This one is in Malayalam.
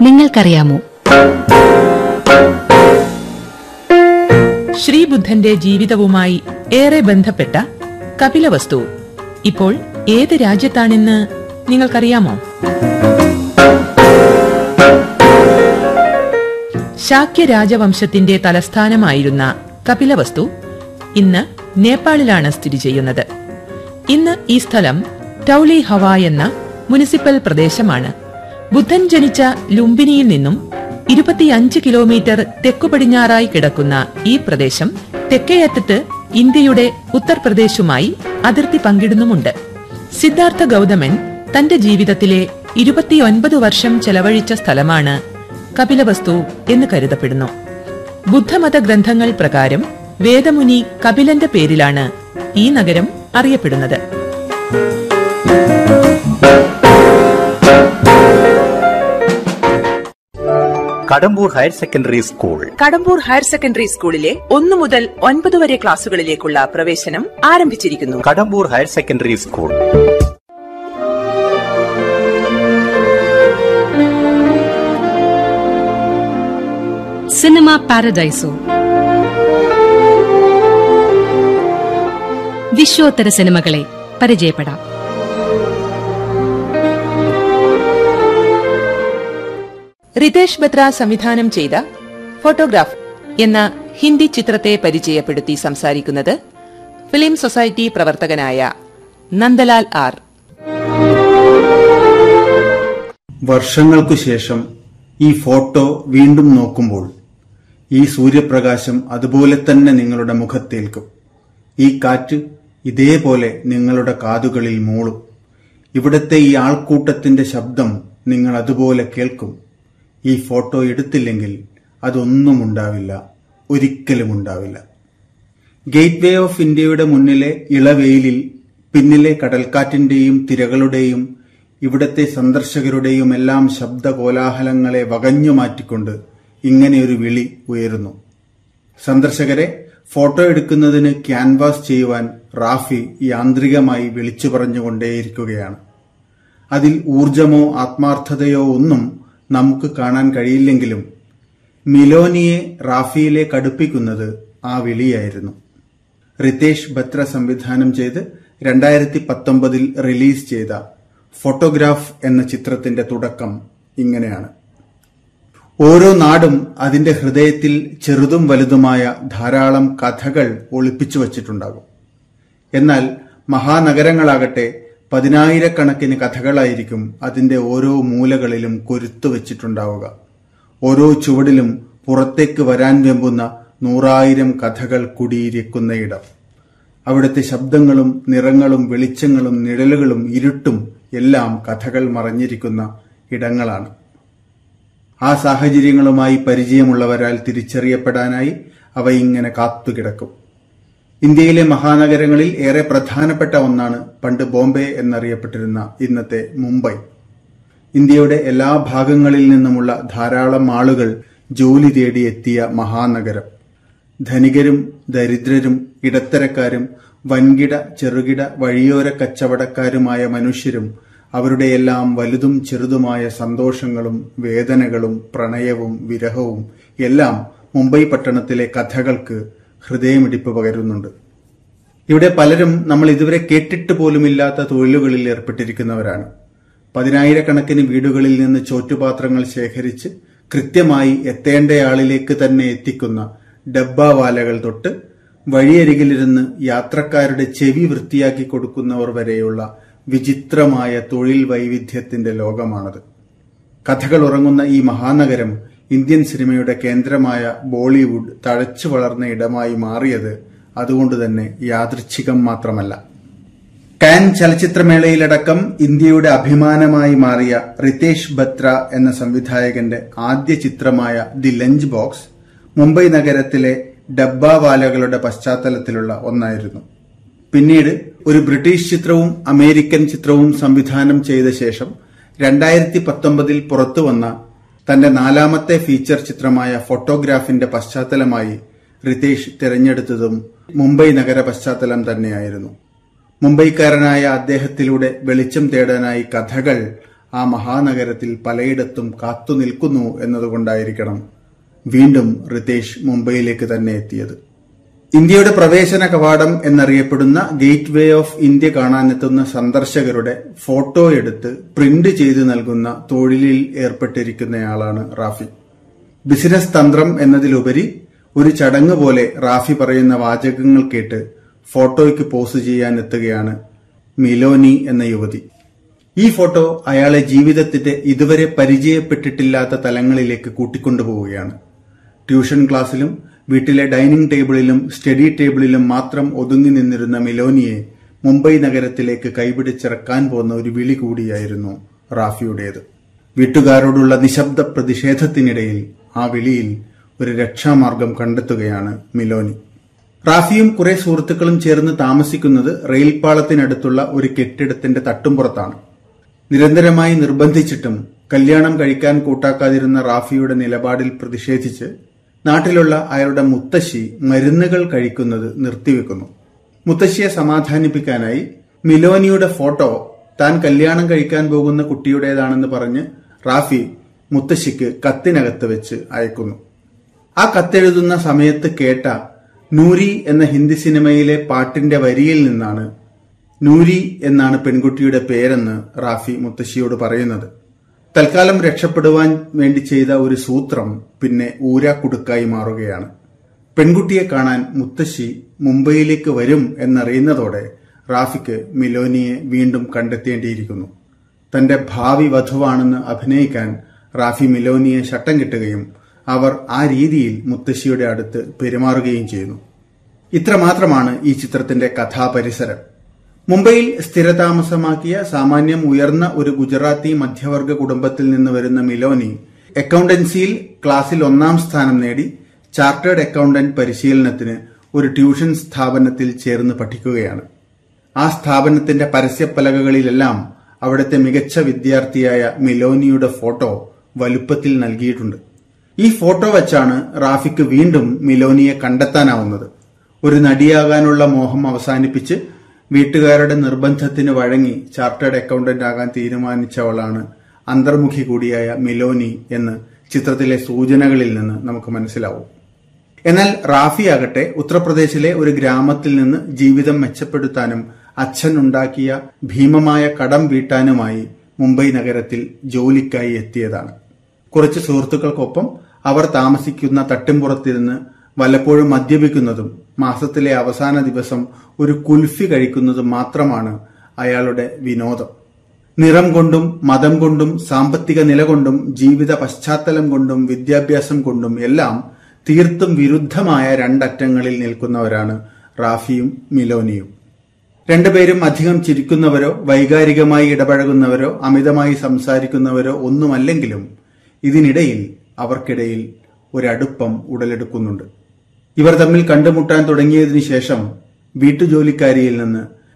നിങ്ങൾക്കറിയാമോ ശ്രീബുദ്ധന്റെ ജീവിതവുമായി ഏറെ ബന്ധപ്പെട്ട കപിലവസ്തു ഇപ്പോൾ ഏത് രാജ്യത്താണെന്ന് നിങ്ങൾക്കറിയാമോ ശാക്യ രാജവംശത്തിന്റെ തലസ്ഥാനമായിരുന്ന കപിലവസ്തു ഇന്ന് നേപ്പാളിലാണ് സ്ഥിതി ചെയ്യുന്നത് ഇന്ന് ഈ സ്ഥലം ടൌലി ഹവ എന്ന മുനിസിപ്പൽ പ്രദേശമാണ് ബുദ്ധൻ ജനിച്ച ലുംബിനിയിൽ നിന്നും ഇരുപത്തിയഞ്ച് കിലോമീറ്റർ തെക്കു പടിഞ്ഞാറായി കിടക്കുന്ന ഈ പ്രദേശം തെക്കേയറ്റത്ത് ഇന്ത്യയുടെ ഉത്തർപ്രദേശുമായി അതിർത്തി പങ്കിടുന്നുമുണ്ട് സിദ്ധാർത്ഥ ഗൗതമൻ തന്റെ ജീവിതത്തിലെ ഇരുപത്തിയൊൻപത് വർഷം ചെലവഴിച്ച സ്ഥലമാണ് കപിലവസ്തു എന്ന് കരുതപ്പെടുന്നു ബുദ്ധമത ഗ്രന്ഥങ്ങൾ പ്രകാരം വേദമുനി കപിലന്റെ പേരിലാണ് ഈ നഗരം അറിയപ്പെടുന്നത് Kadambur higher secondary school Kadambur higher secondary സ്കൂളിലെ ഒന്നു മുതൽ ഒൻപത് വരെ ക്ലാസുകളിലേക്കുള്ള പ്രവേശനം ആരംഭിച്ചിരിക്കുന്നു Kadambur higher secondary school cinema Paradiso വിശ്വോത്തര സിനിമകളെ പരിചയപ്പെടാം റിതേഷ് ബത്ര സംവിധാനം ചെയ്ത ഫോട്ടോഗ്രാഫ് എന്ന ഹിന്ദി ചിത്രത്തെ പരിചയപ്പെടുത്തി സംസാരിക്കുന്നത് ഫിലിം സൊസൈറ്റി പ്രവർത്തകനായ നന്ദലാൽ ആർ വർഷങ്ങൾക്കു ശേഷം ഈ ഫോട്ടോ വീണ്ടും നോക്കുമ്പോൾ ഈ സൂര്യപ്രകാശം അതുപോലെ തന്നെ നിങ്ങളുടെ മുഖത്തേൽക്കും ഈ കാറ്റ് ഇതേപോലെ നിങ്ങളുടെ കാതുകളിൽ മൂളും ഇവിടത്തെ ഈ ആൾക്കൂട്ടത്തിന്റെ ശബ്ദം നിങ്ങൾ അതുപോലെ കേൾക്കും ഈ ഫോട്ടോ എടുത്തില്ലെങ്കിൽ അതൊന്നും ഉണ്ടാവില്ല ഒരിക്കലും ഉണ്ടാവില്ല ഗേറ്റ് വേ ഓഫ് ഇന്ത്യയുടെ മുന്നിലെ ഇളവെയിലിൽ പിന്നിലെ കടൽക്കാറ്റിന്റെയും തിരകളുടെയും ഇവിടത്തെ സന്ദർശകരുടെയും എല്ലാം ശബ്ദ കോലാഹലങ്ങളെ വകഞ്ഞു മാറ്റിക്കൊണ്ട് ഇങ്ങനെയൊരു വിളി ഉയരുന്നു സന്ദർശകരെ ഫോട്ടോ എടുക്കുന്നതിന് ക്യാൻവാസ് ചെയ്യുവാൻ റാഫി യാന്ത്രികമായി വിളിച്ചു പറഞ്ഞുകൊണ്ടേയിരിക്കുകയാണ് അതിൽ ഊർജമോ ആത്മാർത്ഥതയോ ഒന്നും നമുക്ക് കാണാൻ കഴിയില്ലെങ്കിലും മിലോനിയെ റാഫിയിലേക്ക് അടുപ്പിക്കുന്നത് ആ വിളിയായിരുന്നു റിതേഷ് ബത്ര സംവിധാനം ചെയ്ത് രണ്ടായിരത്തി പത്തൊമ്പതിൽ റിലീസ് ചെയ്ത ഫോട്ടോഗ്രാഫ് എന്ന ചിത്രത്തിന്റെ തുടക്കം ഇങ്ങനെയാണ് ഓരോ നാടും അതിന്റെ ഹൃദയത്തിൽ ചെറുതും വലുതുമായ ധാരാളം കഥകൾ ഒളിപ്പിച്ചു വച്ചിട്ടുണ്ടാകും എന്നാൽ മഹാനഗരങ്ങളാകട്ടെ പതിനായിരക്കണക്കിന് കഥകളായിരിക്കും അതിന്റെ ഓരോ മൂലകളിലും കൊരുത്തു വച്ചിട്ടുണ്ടാവുക ഓരോ ചുവടിലും പുറത്തേക്ക് വരാൻ വെമ്പുന്ന നൂറായിരം കഥകൾ കുടിയിരിക്കുന്ന ഇടം അവിടുത്തെ ശബ്ദങ്ങളും നിറങ്ങളും വെളിച്ചങ്ങളും നിഴലുകളും ഇരുട്ടും എല്ലാം കഥകൾ മറഞ്ഞിരിക്കുന്ന ഇടങ്ങളാണ് ആ സാഹചര്യങ്ങളുമായി പരിചയമുള്ളവരാൽ തിരിച്ചറിയപ്പെടാനായി അവ ഇങ്ങനെ കാത്തുകിടക്കും ഇന്ത്യയിലെ മഹാനഗരങ്ങളിൽ ഏറെ പ്രധാനപ്പെട്ട ഒന്നാണ് പണ്ട് ബോംബെ എന്നറിയപ്പെട്ടിരുന്ന ഇന്നത്തെ മുംബൈ ഇന്ത്യയുടെ എല്ലാ ഭാഗങ്ങളിൽ നിന്നുമുള്ള ധാരാളം ആളുകൾ ജോലി തേടി എത്തിയ മഹാനഗരം ധനികരും ദരിദ്രരും ഇടത്തരക്കാരും വൻകിട ചെറുകിട വഴിയോര കച്ചവടക്കാരുമായ മനുഷ്യരും അവരുടെയെല്ലാം വലുതും ചെറുതുമായ സന്തോഷങ്ങളും വേദനകളും പ്രണയവും വിരഹവും എല്ലാം മുംബൈ പട്ടണത്തിലെ കഥകൾക്ക് ഹൃദയമിടിപ്പ് പകരുന്നുണ്ട് ഇവിടെ പലരും നമ്മൾ ഇതുവരെ കേട്ടിട്ട് പോലുമില്ലാത്ത തൊഴിലുകളിൽ ഏർപ്പെട്ടിരിക്കുന്നവരാണ് പതിനായിരക്കണക്കിന് വീടുകളിൽ നിന്ന് ചോറ്റുപാത്രങ്ങൾ ശേഖരിച്ച് കൃത്യമായി എത്തേണ്ടയാളിലേക്ക് തന്നെ എത്തിക്കുന്ന ഡബ്ബാവാലകൾ തൊട്ട് വഴിയരികിലിരുന്ന് യാത്രക്കാരുടെ ചെവി വൃത്തിയാക്കി കൊടുക്കുന്നവർ വരെയുള്ള വിചിത്രമായ തൊഴിൽ വൈവിധ്യത്തിന്റെ ലോകമാണത് കഥകൾ ഉറങ്ങുന്ന ഈ മഹാനഗരം ഇന്ത്യൻ സിനിമയുടെ കേന്ദ്രമായ ബോളിവുഡ് തഴച്ചു വളർന്ന ഇടമായി മാറിയത് അതുകൊണ്ട് തന്നെ യാദൃച്ഛികം മാത്രമല്ല കാൻ ചലച്ചിത്രമേളയിലടക്കം ഇന്ത്യയുടെ അഭിമാനമായി മാറിയ റിതേഷ് ബത്ര എന്ന സംവിധായകന്റെ ആദ്യ ചിത്രമായ ദി ലഞ്ച് ബോക്സ് മുംബൈ നഗരത്തിലെ ഡബ്ബാവാലകളുടെ പശ്ചാത്തലത്തിലുള്ള ഒന്നായിരുന്നു പിന്നീട് ഒരു ബ്രിട്ടീഷ് ചിത്രവും അമേരിക്കൻ ചിത്രവും സംവിധാനം ചെയ്ത ശേഷം രണ്ടായിരത്തി പത്തൊമ്പതിൽ പുറത്തുവന്ന തന്റെ നാലാമത്തെ ഫീച്ചർ ചിത്രമായ ഫോട്ടോഗ്രാഫിന്റെ പശ്ചാത്തലമായി റിതേഷ് തിരഞ്ഞെടുത്തതും മുംബൈ നഗര പശ്ചാത്തലം തന്നെയായിരുന്നു മുംബൈക്കാരനായ അദ്ദേഹത്തിലൂടെ വെളിച്ചം തേടാനായി കഥകൾ ആ മഹാനഗരത്തിൽ പലയിടത്തും കാത്തു നിൽക്കുന്നു എന്നതുകൊണ്ടായിരിക്കണം വീണ്ടും റിതേഷ് മുംബൈയിലേക്ക് തന്നെ എത്തിയത് ഇന്ത്യയുടെ പ്രവേശന കവാടം എന്നറിയപ്പെടുന്ന ഗേറ്റ് വേ ഓഫ് ഇന്ത്യ കാണാനെത്തുന്ന സന്ദർശകരുടെ ഫോട്ടോ എടുത്ത് പ്രിന്റ് ചെയ്ത് നൽകുന്ന തൊഴിലിൽ ഏർപ്പെട്ടിരിക്കുന്നയാളാണ് റാഫി ബിസിനസ് തന്ത്രം എന്നതിലുപരി ഒരു ചടങ്ങ് പോലെ റാഫി പറയുന്ന വാചകങ്ങൾ കേട്ട് ഫോട്ടോയ്ക്ക് പോസ് ചെയ്യാൻ എത്തുകയാണ് മിലോനി എന്ന യുവതി ഈ ഫോട്ടോ അയാളെ ജീവിതത്തിന്റെ ഇതുവരെ പരിചയപ്പെട്ടിട്ടില്ലാത്ത തലങ്ങളിലേക്ക് കൂട്ടിക്കൊണ്ടുപോവുകയാണ് ട്യൂഷൻ ക്ലാസ്സിലും വീട്ടിലെ ഡൈനിങ് ടേബിളിലും സ്റ്റഡി ടേബിളിലും മാത്രം ഒതുങ്ങി നിന്നിരുന്ന മിലോനിയെ മുംബൈ നഗരത്തിലേക്ക് കൈപിടിച്ചിറക്കാൻ പോന്ന ഒരു വിളി കൂടിയായിരുന്നു റാഫിയുടേത് വീട്ടുകാരോടുള്ള നിശബ്ദ പ്രതിഷേധത്തിനിടയിൽ ആ വിളിയിൽ ഒരു രക്ഷാമാർഗം കണ്ടെത്തുകയാണ് മിലോനി റാഫിയും കുറെ സുഹൃത്തുക്കളും ചേർന്ന് താമസിക്കുന്നത് റെയിൽപാളത്തിനടുത്തുള്ള ഒരു കെട്ടിടത്തിന്റെ തട്ടുംപുറത്താണ് നിരന്തരമായി നിർബന്ധിച്ചിട്ടും കല്യാണം കഴിക്കാൻ കൂട്ടാക്കാതിരുന്ന റാഫിയുടെ നിലപാടിൽ പ്രതിഷേധിച്ച് നാട്ടിലുള്ള അയാളുടെ മുത്തശ്ശി മരുന്നുകൾ കഴിക്കുന്നത് നിർത്തിവെക്കുന്നു മുത്തശ്ശിയെ സമാധാനിപ്പിക്കാനായി മിലോനിയുടെ ഫോട്ടോ താൻ കല്യാണം കഴിക്കാൻ പോകുന്ന കുട്ടിയുടേതാണെന്ന് പറഞ്ഞ് റാഫി മുത്തശ്ശിക്ക് കത്തിനകത്ത് വെച്ച് അയക്കുന്നു ആ കത്തെഴുതുന്ന സമയത്ത് കേട്ട നൂരി എന്ന ഹിന്ദി സിനിമയിലെ പാട്ടിന്റെ വരിയിൽ നിന്നാണ് നൂരി എന്നാണ് പെൺകുട്ടിയുടെ പേരെന്ന് റാഫി മുത്തശ്ശിയോട് പറയുന്നത് തൽക്കാലം രക്ഷപ്പെടുവാൻ വേണ്ടി ചെയ്ത ഒരു സൂത്രം പിന്നെ ഊരാക്കുടുക്കായി മാറുകയാണ് പെൺകുട്ടിയെ കാണാൻ മുത്തശ്ശി മുംബൈയിലേക്ക് വരും എന്നറിയുന്നതോടെ റാഫിക്ക് മിലോനിയെ വീണ്ടും കണ്ടെത്തേണ്ടിയിരിക്കുന്നു തന്റെ ഭാവി വധുവാണെന്ന് അഭിനയിക്കാൻ റാഫി മിലോനിയെ ശട്ടം കിട്ടുകയും അവർ ആ രീതിയിൽ മുത്തശ്ശിയുടെ അടുത്ത് പെരുമാറുകയും ചെയ്യുന്നു ഇത്രമാത്രമാണ് ഈ ചിത്രത്തിന്റെ കഥാപരിസരം മുംബൈയിൽ സ്ഥിരതാമസമാക്കിയ സാമാന്യം ഉയർന്ന ഒരു ഗുജറാത്തി മധ്യവർഗ കുടുംബത്തിൽ നിന്ന് വരുന്ന മിലോനി അക്കൗണ്ടൻസിയിൽ ക്ലാസ്സിൽ ഒന്നാം സ്ഥാനം നേടി ചാർട്ടേഡ് അക്കൗണ്ടന്റ് പരിശീലനത്തിന് ഒരു ട്യൂഷൻ സ്ഥാപനത്തിൽ ചേർന്ന് പഠിക്കുകയാണ് ആ സ്ഥാപനത്തിന്റെ പരസ്യപ്പലകകളിലെല്ലാം അവിടുത്തെ മികച്ച വിദ്യാർത്ഥിയായ മിലോനിയുടെ ഫോട്ടോ വലുപ്പത്തിൽ നൽകിയിട്ടുണ്ട് ഈ ഫോട്ടോ വെച്ചാണ് റാഫിക്ക് വീണ്ടും മിലോനിയെ കണ്ടെത്താനാവുന്നത് ഒരു നടിയാകാനുള്ള മോഹം അവസാനിപ്പിച്ച് വീട്ടുകാരുടെ നിർബന്ധത്തിന് വഴങ്ങി ചാർട്ടേഡ് അക്കൗണ്ടന്റ് ആകാൻ തീരുമാനിച്ചവളാണ് അന്തർമുഖി കൂടിയായ മിലോനി എന്ന് ചിത്രത്തിലെ സൂചനകളിൽ നിന്ന് നമുക്ക് മനസ്സിലാവും എന്നാൽ റാഫി ആകട്ടെ ഉത്തർപ്രദേശിലെ ഒരു ഗ്രാമത്തിൽ നിന്ന് ജീവിതം മെച്ചപ്പെടുത്താനും അച്ഛൻ ഉണ്ടാക്കിയ ഭീമമായ കടം വീട്ടാനുമായി മുംബൈ നഗരത്തിൽ ജോലിക്കായി എത്തിയതാണ് കുറച്ച് സുഹൃത്തുക്കൾക്കൊപ്പം അവർ താമസിക്കുന്ന തട്ടിമ്പുറത്തിരുന്ന് വല്ലപ്പോഴും മദ്യപിക്കുന്നതും മാസത്തിലെ അവസാന ദിവസം ഒരു കുൽഫി കഴിക്കുന്നതും മാത്രമാണ് അയാളുടെ വിനോദം നിറം കൊണ്ടും മതം കൊണ്ടും സാമ്പത്തിക നില കൊണ്ടും ജീവിത പശ്ചാത്തലം കൊണ്ടും വിദ്യാഭ്യാസം കൊണ്ടും എല്ലാം തീർത്തും വിരുദ്ധമായ രണ്ടറ്റങ്ങളിൽ നിൽക്കുന്നവരാണ് റാഫിയും മിലോനിയും രണ്ടുപേരും അധികം ചിരിക്കുന്നവരോ വൈകാരികമായി ഇടപഴകുന്നവരോ അമിതമായി സംസാരിക്കുന്നവരോ ഒന്നുമല്ലെങ്കിലും ഇതിനിടയിൽ അവർക്കിടയിൽ ഒരടുപ്പം ഉടലെടുക്കുന്നുണ്ട് ഇവർ തമ്മിൽ കണ്ടുമുട്ടാൻ തുടങ്ങിയതിനു ശേഷം വീട്ടുജോലിക്കാരിയിൽ നിന്ന്